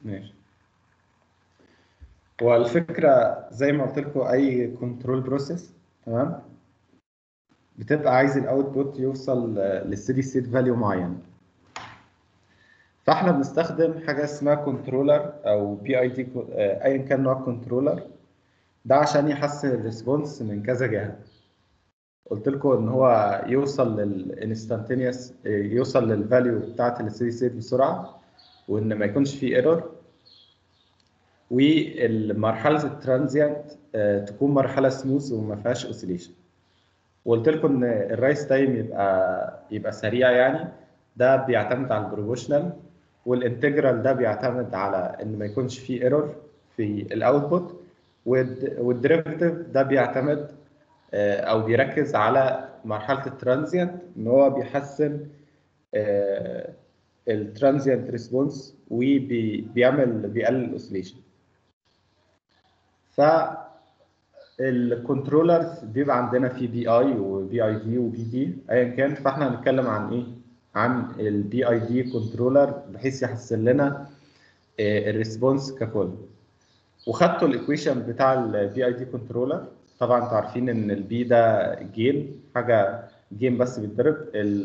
ماشي والفكره زي ما قلت لكم اي كنترول بروسيس تمام بتبقى عايز الاوتبوت يوصل للستدي ستيت فاليو معين فاحنا بنستخدم حاجه اسمها كنترولر او بي اي دي ايا كان نوع الكنترولر ده عشان يحسن الريسبونس من كذا جهه قلت لكم ان هو يوصل للانستانتينيوس يوصل للفاليو بتاعه الستدي ستيت بسرعه وان ما يكونش فيه ايرور والمرحله الترانزيانت تكون مرحله سموث وما فيهاش اوسيليشن وقلت لكم ان الرايس تايم يبقى يبقى سريع يعني ده بيعتمد على البروبوشنال والانتجرال ده بيعتمد على ان ما يكونش فيه ايرور في الاوتبوت والديريفيتيف ده بيعتمد او بيركز على مرحله الترانزيانت ان هو بيحسن الترانزيانت ريسبونس وبيعمل بيقلل الاوسيليشن ف الكنترولرز بيبقى عندنا في بي اي وبي اي دي وبي دي ايا كان فاحنا هنتكلم عن ايه عن البي اي دي كنترولر بحيث يحسن لنا الريسبونس ككل وخدتوا الايكويشن بتاع البي اي دي كنترولر طبعا انتوا عارفين ان البي ده جين حاجه جين بس بيتضرب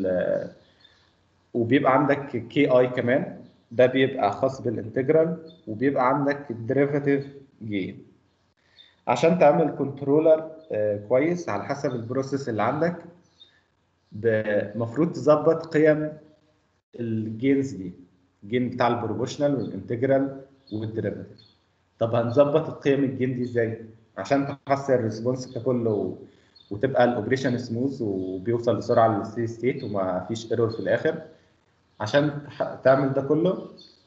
وبيبقى عندك كي اي كمان ده بيبقى خاص بالانتجرال وبيبقى عندك الديريفاتيف جين عشان تعمل كنترولر كويس على حسب البروسيس اللي عندك المفروض تظبط قيم الجينز دي الجين بتاع البروبوشنال والانتجرال والديريفاتيف طب هنظبط القيم الجين دي ازاي عشان تحسن الريسبونس ككل وتبقى الاوبريشن سموث وبيوصل بسرعه للستي ستيت وما فيش ايرور في الاخر عشان تعمل ده كله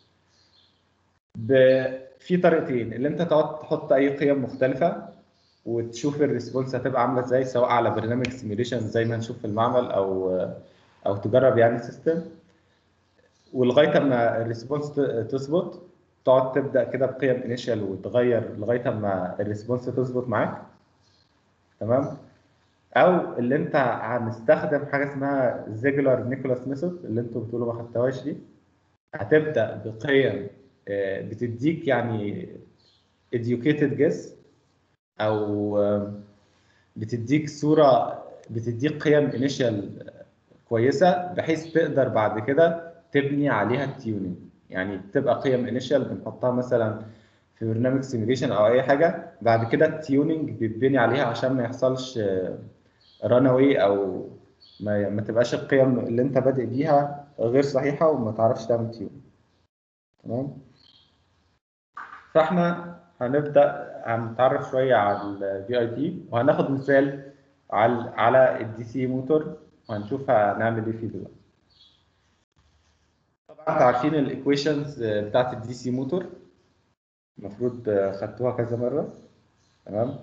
في طريقتين اللي انت تقعد تحط اي قيم مختلفه وتشوف الريسبونس هتبقى عامله ازاي سواء على برنامج سيميوليشن زي ما نشوف في المعمل او او تجرب يعني سيستم ولغايه ما الريسبونس تظبط تقعد تبدا كده بقيم انيشال وتغير لغايه ما الريسبونس تظبط معاك تمام او اللي انت هنستخدم حاجه اسمها زيجلر نيكولاس ميثود اللي انتوا بتقولوا ما خدتوهاش دي هتبدا بقيم بتديك يعني educated guess او بتديك صوره بتديك قيم انيشال كويسه بحيث تقدر بعد كده تبني عليها التيوننج يعني بتبقى قيم انيشال بنحطها مثلا في برنامج سيميوليشن او اي حاجه بعد كده التيوننج بيتبني عليها عشان ما يحصلش ران اواي او ما, ما تبقاش القيم اللي انت بادئ بيها غير صحيحه وما تعرفش تعمل تيون تمام فاحنا هنبدا هنتعرف شويه على البي اي تي وهناخد مثال على على الدي سي موتور وهنشوف هنعمل ايه فيه دلوقتي طبعا انتوا عارفين الايكويشنز بتاعت الدي سي موتور المفروض خدتوها كذا مره تمام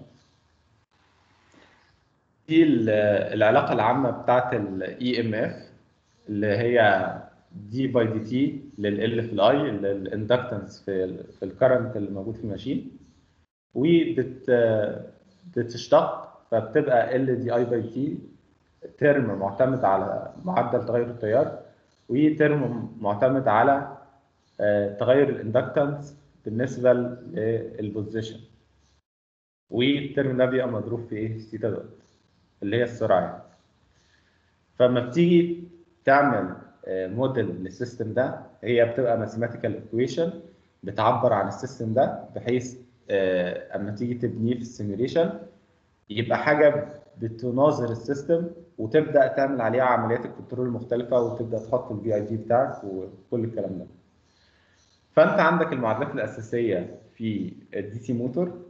دي العلاقه العامه بتاعت الاي ام اف اللي هي دي باي دي تي لل في الاي الاندكتنس في في الكرنت اللي موجود في الماشين وبت بتشتق فبتبقى ال دي اي باي تي ترم معتمد على معدل تغير التيار وترم معتمد على تغير الاندكتنس بالنسبه للبوزيشن والترم ده بيبقى مضروب في ايه؟ ثيتا دوت اللي هي السرعه يعني. فلما بتيجي تعمل موديل للسيستم ده هي بتبقى ماثيماتيكال ايكويشن بتعبر عن السيستم ده بحيث اما تيجي تبنيه في السيميوليشن يبقى حاجه بتناظر السيستم وتبدا تعمل عليها عمليات الكنترول المختلفه وتبدا تحط البي اي دي بتاعك وكل الكلام ده فانت عندك المعادلات الاساسيه في الدي سي موتور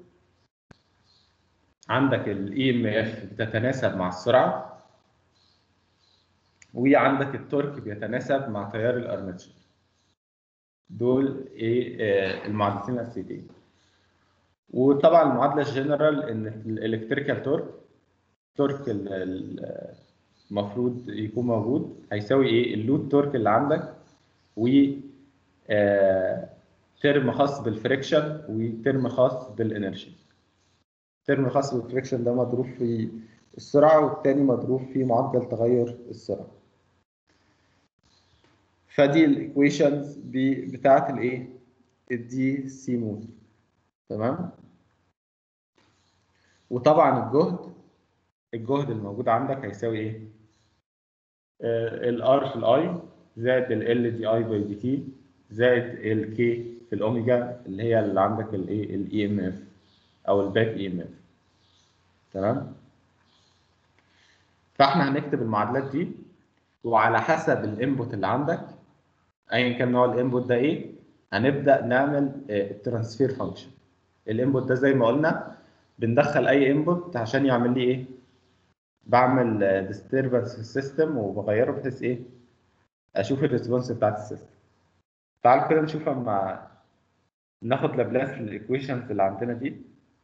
عندك الاي ام اف بتتناسب مع السرعه وعندك التورك بيتناسب مع تيار الارمتشر دول ايه المعادلتين الاساسيتين وطبعا المعادله الجنرال ان الالكتريكال تورك تورك المفروض يكون موجود هيساوي ايه اللود تورك اللي عندك و ترم خاص بالفريكشن وترم خاص بالانرجي ترم خاص بالفريكشن ده مضروب في السرعه والتاني مضروب في معدل تغير السرعه فدي الايكويشنز بتاعه الايه الدي سي موف تمام وطبعا الجهد الجهد الموجود عندك هيساوي ايه الار في الاي زائد ال دي اي باي دي تي زائد الكي في الاوميجا اللي هي اللي عندك الايه الاي ام اف او الباك اي ام اف تمام فاحنا هنكتب المعادلات دي وعلى حسب الانبوت اللي عندك ايا كان نوع الانبوت ده ايه هنبدا نعمل الترانسفير فانكشن الانبوت ده زي ما قلنا بندخل اي انبوت عشان يعمل لي ايه بعمل ديستربنس في السيستم وبغيره بحيث ايه اشوف الريسبونس بتاعت السيستم تعالوا كده نشوف اما ناخد لابلاس الايكويشنز اللي عندنا دي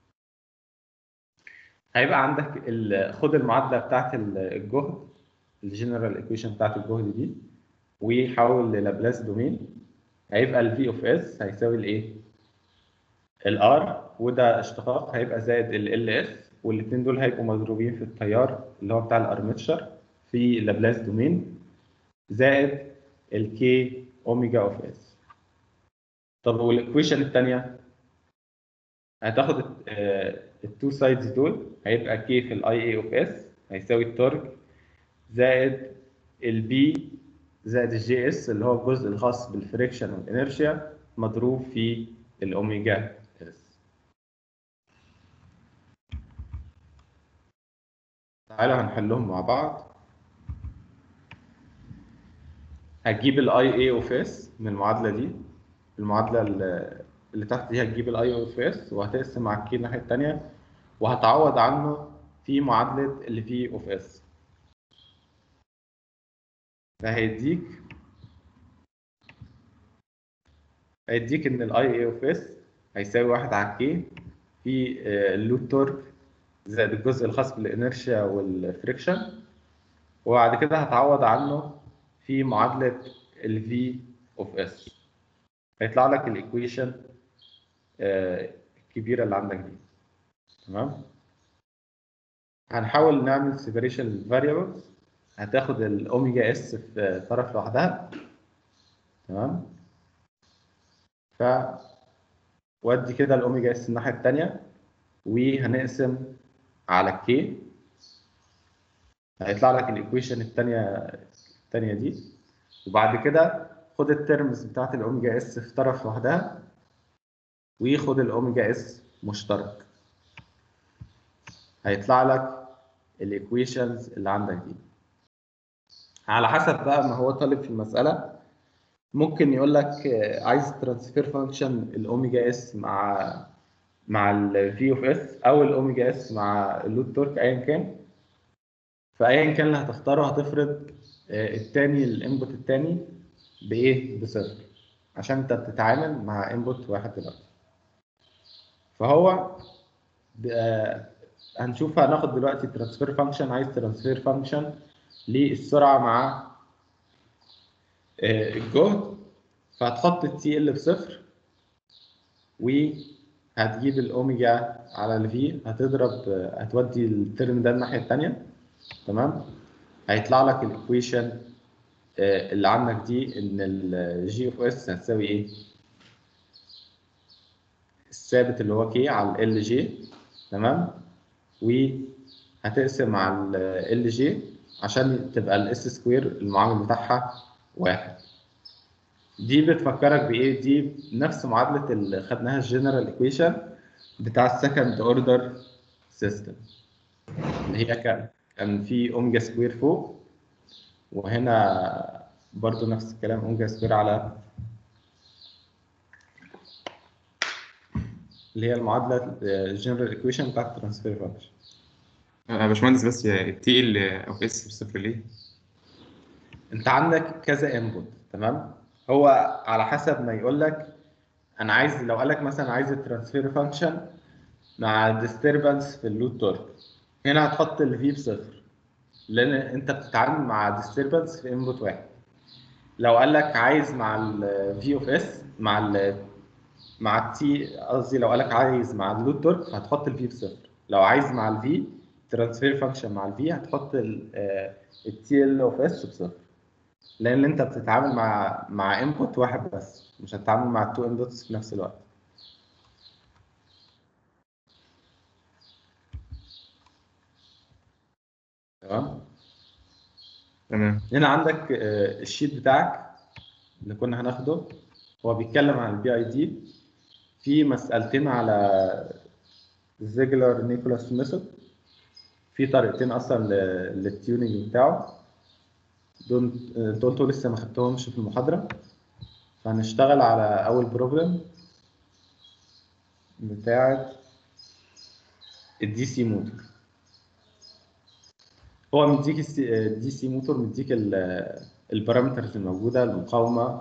هيبقى عندك ال... خد المعادله بتاعت الجهد الجنرال ايكويشن بتاعت الجهد دي وحول للابلاس دومين هيبقى ال V اوف S هيساوي الايه؟ الار وده اشتقاق هيبقى زائد ال اس والاثنين دول هيبقوا مضروبين في التيار اللي هو بتاع الارمتشر في لابلاس دومين زائد الكي اوميجا اوف اس طب والايكويشن الثانيه هتاخد التو سايدز دول هيبقى كي في الاي اي اوف اس هيساوي التورك زائد البي زائد الجي اس اللي هو الجزء الخاص بالفريكشن والانرشيا مضروب في الاوميجا اس تعالوا هنحلهم مع بعض هتجيب الاي اي اوف اس من المعادله دي المعادله اللي تحت دي هتجيب الاي اوف اس وهتقسم على الكي الناحيه الثانيه وهتعوض عنه في معادله اللي في اوف اس فهيديك هيديك ان الاي اي اوف اس هيساوي واحد على الكي في اللود تورك زائد الجزء الخاص بالانرشيا والفريكشن وبعد كده هتعوض عنه في معادلة ال V of S هيطلع لك الايكويشن الكبيرة اللي عندك دي تمام هنحاول نعمل separation variables هتاخد الاوميجا اس في طرف لوحدها تمام ف ودي كده الاوميجا اس الناحيه الثانيه وهنقسم على الكي هيطلع لك الايكويشن الثانيه الثانيه دي وبعد كده خد الترمز بتاعت الاوميجا اس في طرف لوحدها وخد الاوميجا اس مشترك هيطلع لك الايكويشنز اللي عندك دي على حسب بقى ما هو طالب في المساله ممكن يقول لك عايز ترانسفير فانكشن الاوميجا اس مع مع الفي اوف اس او الاوميجا اس مع اللود تورك ايا كان فايا كان اللي هتختاره هتفرض الثاني الانبوت الثاني بايه بصفر عشان انت بتتعامل مع انبوت واحد دلوقتي فهو هنشوف هناخد دلوقتي ترانسفير فانكشن عايز ترانسفير فانكشن للسرعه مع الجهد فهتحط التي ال بصفر وهتجيب الاوميجا على الفي هتضرب هتودي الترم ده الناحيه الثانيه تمام هيطلع لك الايكويشن اللي عندك دي ان الجي اوف اس هتساوي ايه الثابت اللي هو كي على ال جي تمام وهتقسم على ال جي عشان تبقى الاس سكوير المعامل بتاعها واحد دي بتفكرك بايه دي نفس معادله اللي خدناها الجنرال ايكويشن بتاع السكند اوردر سيستم اللي هي كان كان في اوميجا سكوير فوق وهنا برضو نفس الكلام اوميجا سكوير على اللي هي المعادله الجنرال ايكويشن بتاعت الترانسفير فانكشن يا باشمهندس بس التي ال اوف اس بصفر ليه؟ انت عندك كذا انبوت تمام هو على حسب ما يقول لك انا عايز لو قال لك مثلا عايز الترانسفير فانكشن مع ديستربنس في اللود تورك هنا هتحط الفي بصفر لان انت بتتعامل مع ديستربنس في انبوت واحد لو قال لك عايز مع الفي اوف اس مع ال مع التي قصدي لو قال لك عايز مع اللود تورك هتحط الفي بصفر لو عايز مع الفي ترانسفير فانكشن مع الفي هتحط التي ال اوف اس بصفر لان انت بتتعامل مع مع انبوت واحد بس مش هتتعامل مع التو انبوتس في نفس الوقت تمام تمام هنا عندك آه، الشيت بتاعك اللي كنا هناخده هو بيتكلم عن البي اي دي في مسألتين على زيجلر نيكولاس ميثود في طريقتين اصلا ل- للتيوننج بتاعه دول دول انتوا لسه ما خدتهمش في المحاضرة فهنشتغل على اول بروبلم بتاعة الدي سي موتور هو مديك الدي سي موتور مديك ال- البارامترز الموجوده المقاومه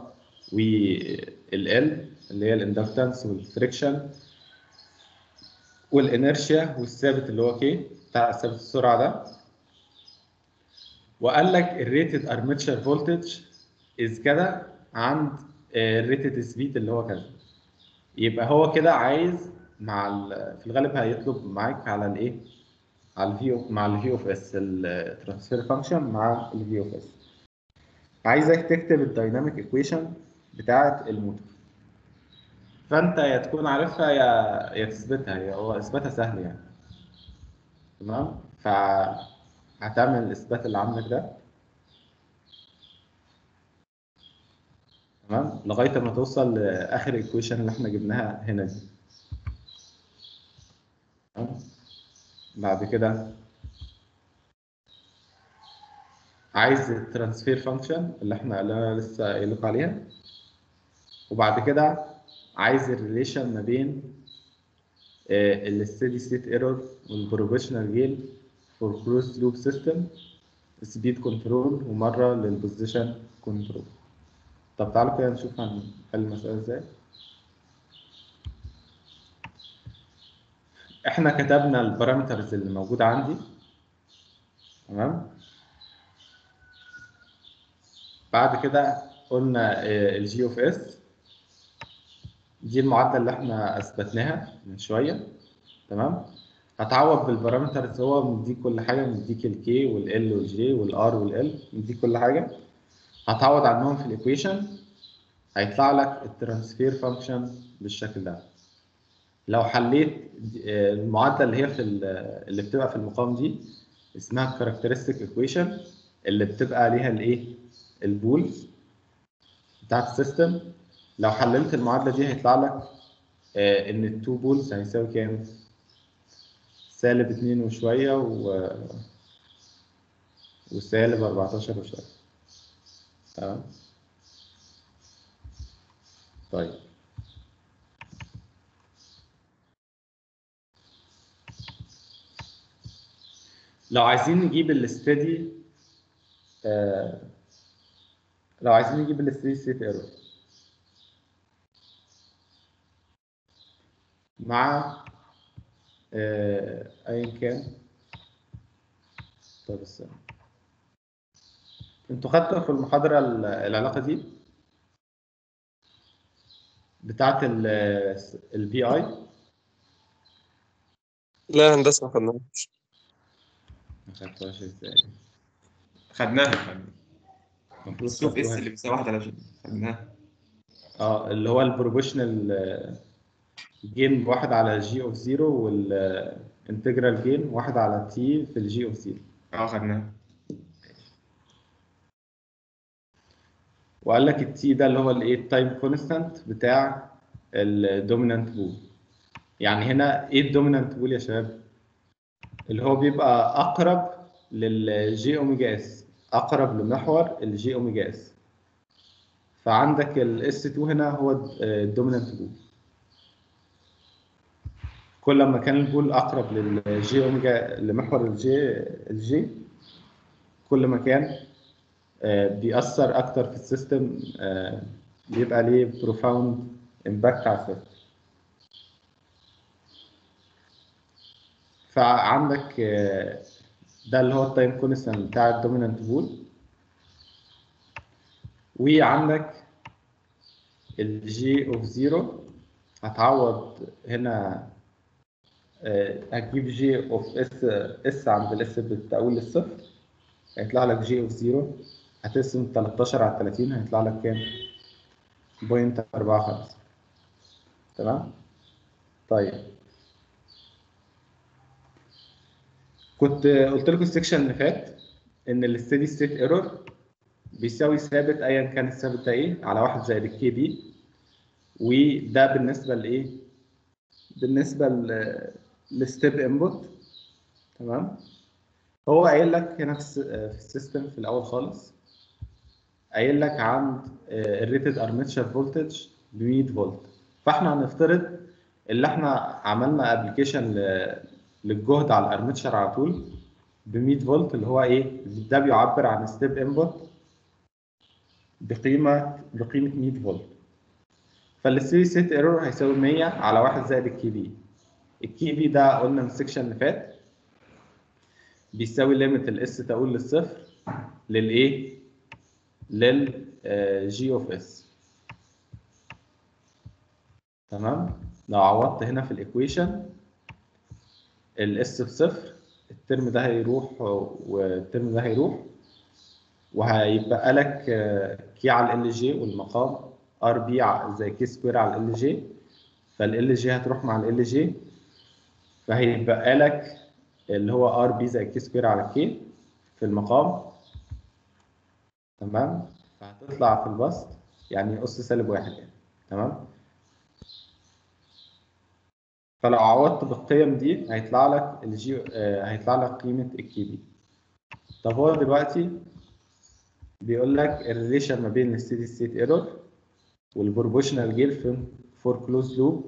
والال اللي هي الاندكتنس والفريكشن والانرشيا والثابت اللي هو كي بتاع ثابت السرعه ده وقال لك الريتد ارمتشر فولتج از كده عند الريتد سبيد اللي هو كذا يبقى هو كده عايز مع ال- في الغالب هيطلب معاك على الايه على الفي مع الفي اوف اس الترانسفير فانكشن مع الفي اوف اس عايزك تكتب الدايناميك ايكويشن بتاعه الموتور فانت يا تكون عارفها يا يا تثبتها هي هو اثباتها سهل يعني تمام فهتعمل الاثبات اللي عندك ده تمام لغايه ما توصل لاخر ايكويشن اللي احنا جبناها هنا دي تمام بعد كده عايز الترانسفير فانكشن اللي احنا اللي انا لسه قايل لكم عليها وبعد كده عايز الريليشن ما بين الستيدي ستيت ايرور والبروبوشنال جين فور كلوز لوب سيستم سبيد كنترول ومره للبوزيشن كنترول طب تعالوا كده نشوف هنحل المسألة ازاي احنا كتبنا البارامترز اللي موجودة عندي تمام بعد كده قلنا الجي اوف اس دي المعادلة اللي احنا اثبتناها من شوية تمام هتعوض بالبارامترز هو مديك كل حاجة مديك الكي والال والجي والار والال مديك كل حاجة هتعوض عنهم في الايكويشن هيطلع لك الترانسفير فانكشن بالشكل ده لو حليت المعادله اللي هي في اللي بتبقى في المقام دي اسمها كاركترستيك ايكويشن اللي بتبقى ليها الايه البولز بتاعت السيستم لو حللت المعادله دي هيطلع لك آه، ان التو بولز هيساوي كام سالب 2 وشويه و وسالب 14 وشويه تمام طيب لو عايزين نجيب الاستدي آه لو عايزين نجيب الاستدي ستيت ايرور مع آه ايا كان طب استنى انتوا خدتوا في المحاضرة ال- العلاقة دي بتاعت البي اي لا هندسة ما خدناهاش ما خدتوهاش ازاي خدناها خدناها المفروض السوق اس خدتوها. اللي بيساوي 1 على 20 خدناها اه اللي هو البروبوشنال جين واحد على جي اوف زيرو والانتجرال جين واحد على تي في الجي اوف زيرو اه خدناها وقال لك التي ده اللي هو الايه التايم كونستانت بتاع الدومينانت بول يعني هنا ايه الدومينانت بول يا شباب اللي هو بيبقى اقرب للجي اوميجا اس اقرب لمحور الجي اوميجا اس فعندك الاس 2 هنا هو الدومينانت بول كل ما كان البول اقرب للجي اوميجا لمحور الجي الجي كل ما كان آه، بيأثر أكتر في السيستم آه، بيبقى ليه بروفاوند امباكت على السيستم فعندك آه، ده اللي هو التايم كونستانت بتاع الدومينانت بول وعندك الجي اوف زيرو هتعوض هنا آه، هتجيب جي اوف اس اس عند الاس بالتأويل للصفر هيطلع لك جي اوف زيرو هتقسم 13 على 30 هيطلع لك كام؟ بوينت 45 تمام؟ طيب كنت قلت لكم السكشن اللي فات ان الستيدي ستيت ايرور بيساوي ثابت ايا كان الثابت ده ايه على واحد زائد الكي بي وده بالنسبه لايه؟ بالنسبه للستيب انبوت تمام؟ هو قايل لك هنا في الس- في السيستم في الاول خالص قايل لك عند الريتد ارمتشر فولتج ب 100 فولت فاحنا هنفترض اللي احنا عملنا ابلكيشن للجهد على الارمتشر على طول ب 100 فولت اللي هو ايه ده بيعبر عن ستيب انبوت بقيمه بقيمه 100 فولت فالستيدي ستيت ايرور هيساوي 100 على 1 زائد الكي بي الكي بي ده قلنا من السكشن اللي فات بيساوي ليميت الاس تقول للصفر للايه لل جي اوف اس تمام لو عوضت هنا في الايكويشن الاس بصفر الترم ده هيروح والترم ده هيروح وهيبقى لك كي على ال جي والمقام ار بي زي كي سكوير على ال جي فال جي هتروح مع ال جي فهيبقى لك اللي هو ار بي زي كي سكوير على كي في المقام تمام فهتطلع في البسط يعني اس سالب واحد يعني تمام فلو عوضت بالقيم دي هيطلع لك الجي آه هيطلع لك قيمه الكي بي طب هو دلوقتي بيقول لك الريليشن ما بين الستيدي ستيت ايرور والبروبوشنال جيل فور كلوز لوب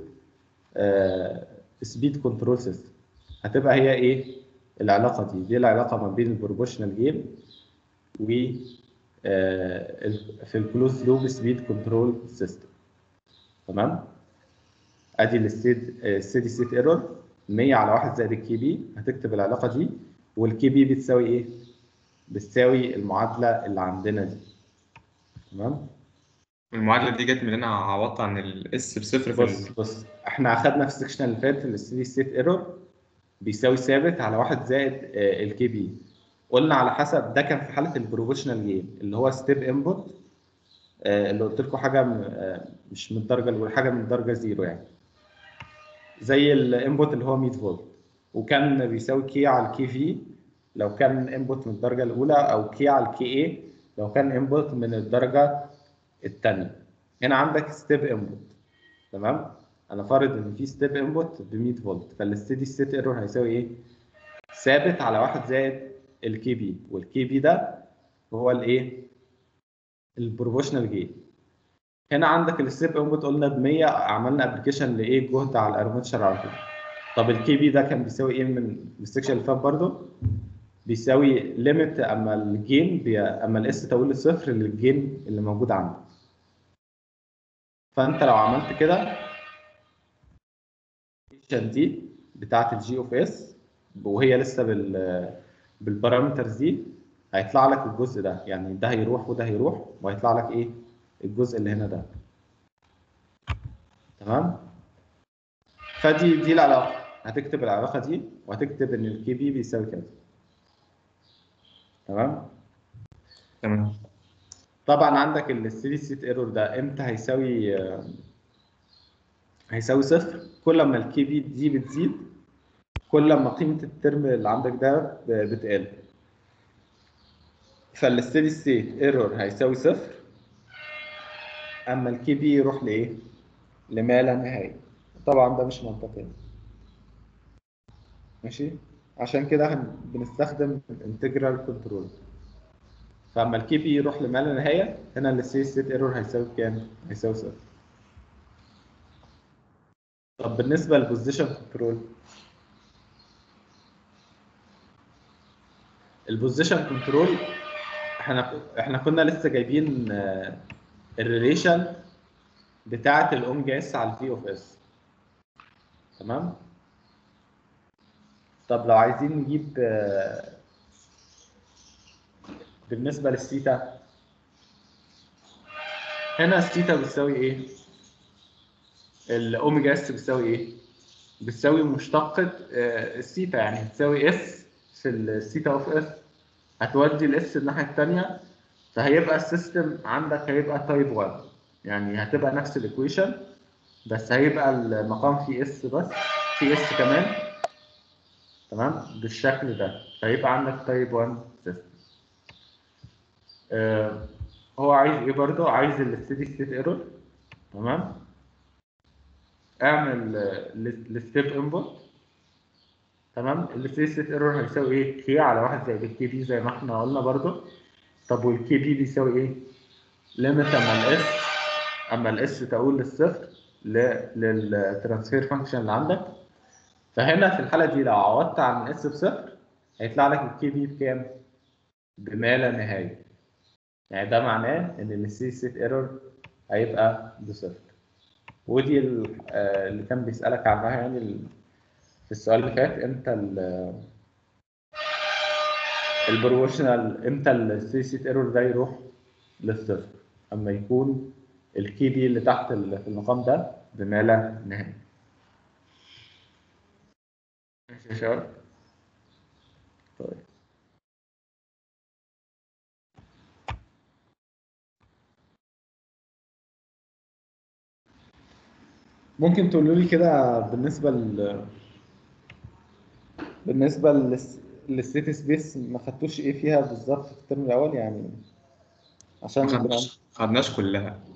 سبيد كنترول سيستم هتبقى هي ايه العلاقه دي دي العلاقه ما بين البروبوشنال جيل و آه في الكلوز لوب سبيد كنترول سيستم تمام ادي الستيدي ستيت ايرور 100 على 1 زائد الكي بي هتكتب العلاقه دي والكي بي بتساوي ايه بتساوي المعادله اللي عندنا دي تمام المعادلة دي جت من اللي أنا عوضت عن الاس بصفر في بص بص احنا اخدنا في السكشن اللي فات الستيدي ستيت ايرور بيساوي ثابت على 1 زائد الكي بي قلنا على حسب ده كان في حاله البروبوشنال جيم اللي هو ستيب انبوت اللي قلت لكم حاجه مش من الدرجه الاولى حاجه من الدرجه زيرو يعني زي الانبوت اللي هو 100 فولت وكان بيساوي كي على الكي في لو كان انبوت من الدرجه الاولى او كي على الكي اي لو كان انبوت من الدرجه الثانيه هنا عندك ستيب انبوت تمام انا فارض ان في ستيب انبوت ب 100 فولت فالستيدي ستيت ايرور هيساوي ايه ثابت على 1 زائد الكي بي والكي بي ده هو الايه البروبوشنال جين هنا عندك الستيب انبوت قلنا ب 100 عملنا ابلكيشن لايه جهد على الارمتشر على طول طب الكي بي ده كان بيساوي ايه من السكشن اللي فات برضه بيساوي ليميت اما الجين بي... اما الاس تقول لصفر للجين اللي موجود عندك فانت لو عملت كده دي بتاعت الجي اوف اس وهي لسه بال بالبارامترز دي هيطلع لك الجزء ده يعني ده هيروح وده هيروح وهيطلع لك ايه الجزء اللي هنا ده تمام فدي دي العلاقه هتكتب العلاقه دي وهتكتب ان الكي بي بيساوي كذا تمام تمام طبعا عندك الستيدي ستيت ايرور ده امتى هيساوي هيساوي صفر كل ما الكي بي دي بتزيد كل ما قيمه الترم اللي عندك ده بتقل فالستيدي ستيت ايرور هيساوي صفر اما الكي بي يروح لايه لما لا نهايه طبعا ده مش منطقي ماشي عشان كده بنستخدم الانتجرال كنترول فاما الكي بي يروح لما لا نهايه هنا الستيدي ستيت ايرور هيساوي كام هيساوي صفر طب بالنسبه للبوزيشن كنترول البوزيشن كنترول احنا احنا كنا لسه جايبين الريليشن بتاعه الاوميجا اس على الفي اوف اس تمام طب لو عايزين نجيب بالنسبه للثيتا هنا الثيتا بتساوي ايه الاوميجا اس بتساوي ايه بتساوي مشتقة الثيتا يعني بتساوي اس في الثيتا اوف اس هتودي الاس الناحية التانية فهيبقى السيستم عندك هيبقى تايب 1 يعني هتبقى نفس الايكويشن بس هيبقى المقام فيه اس بس فيه اس كمان تمام بالشكل ده فيبقى عندك تايب 1 سيستم آه هو عايز ايه برضو عايز الستيدي ستيت ايرور تمام اعمل الستيب انبوت تمام الستيدي ستيت ايرور هيساوي ايه كي على واحد زائد الكي بي زي ما احنا قلنا برضو طب والكي بي بيساوي ايه ليميت اما الاس اما الاس تقول للصفر للترانسفير فانكشن اللي عندك فهنا في الحاله دي لو عوضت عن اس بصفر هيطلع لك الكي بي بكام؟ بما لا نهايه يعني ده معناه ان السي سيت ايرور هيبقى بصفر ودي ال- آه، اللي كان بيسالك عنها يعني ال- في السؤال اللي فات امتى ال البروبورشنال امتى السي سيت ايرور ده يروح للصفر اما يكون الكي بي اللي تحت ال- في المقام ده بما لا نهايه ماشي يا شباب طيب ممكن تقولوا لي كده بالنسبة ل بالنسبة للس- للسيتي سبيس ما خدتوش ايه فيها بالظبط في الترم الأول يعني عشان ما نبقى- خدناش خدناش كلها ما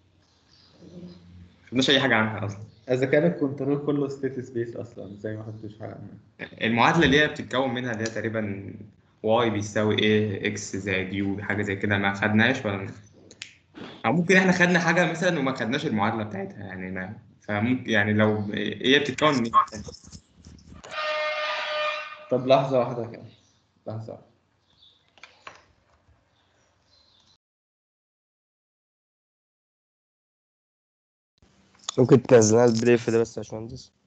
خدناش اي حاجه عنها اصلا إذا كان الكنترول كله ستيتي سبيس أصلا زي ما خدتوش حاجة عنها. المعادله اللي هي بتتكون منها اللي هي تقريبا واي بيساوي ايه اكس زائد يو حاجه زي كده ما خدناش ولا او ممكن احنا خدنا حاجه مثلا وما خدناش المعادله بتاعتها يعني ما فممكن يعني لو هي بتتكون من إيه؟ طب لحظة واحدة كده لحظة واحدة. ممكن تنزلها البريف ده بس يا باشمهندس